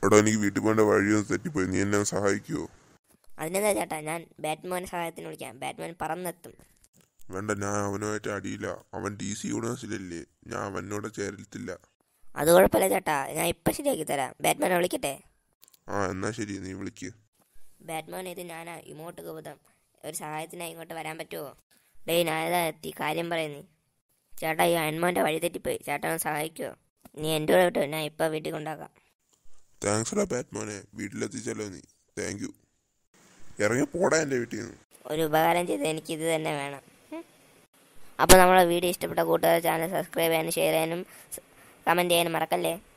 എടാ എനിക്ക് വീട്ടിൽ പോകേണ്ട വഴിയൊന്ന് തെറ്റിപ്പോയി നീ എന്നെ ഒന്ന് സഹായിക്കുമോ അതിനെന്താ ചേട്ടാ ഞാൻ ബാറ്റ്മാനെ സഹായത്തിന് വിളിക്കാം ബാറ്റ്മാൻ പറന്നെത്തും വേണ്ട ഞാൻ അവനുമായിട്ട് അടിയില്ല അവൻ ഡി സി യൂണിവേഴ്സിലല്ലേ ഞാൻ അവനോട് ചേരത്തില്ല അത് കുഴപ്പമില്ല ചേട്ടാ ഞാൻ ഇപ്പം ശരിയാക്കി തരാം ബാറ്റ്മാനെ വിളിക്കട്ടെ ആ എന്നാ ശരി നീ വിളിക്ക് ബാറ്റ്മാൻ ഇത് ഞാനാ ഇമോട്ട് ഗൗതം ഒരു സഹായത്തിനായി ഇങ്ങോട്ട് വരാൻ പറ്റുമോ ഡേയ് ഞാനിതാ എത്തി കാര്യം പറയുന്നേ ചേട്ടാ ഈ അയൺമാൻ്റെ വഴി തെറ്റിപ്പോയി ചേട്ടാ ഒന്ന് സഹായിക്കുമോ നീ എൻ്റെ കൂടെ വിട്ടോ ഞാൻ ഇപ്പം വീട്ടിൽ കൊണ്ടാക്കാം താങ്ക്സ് എടാ ബാറ്റ്മാനെ വീട്ടിലെത്തിച്ചല്ലോ നീ താങ്ക് യു ഇറങ്ങി പോടാ എൻ്റെ വീട്ടിൽ നിന്ന് ഒരു ഉപകാരം ചെയ്ത് എനിക്ക് ഇത് തന്നെ വേണം അപ്പോൾ നമ്മളെ വീഡിയോ ഇഷ്ടപ്പെട്ട കൂട്ടുകാർ ചാനൽ സബ്സ്ക്രൈബ് ചെയ്യാനും ഷെയർ ചെയ്യാനും കമൻറ്റ് ചെയ്യാനും മറക്കല്ലേ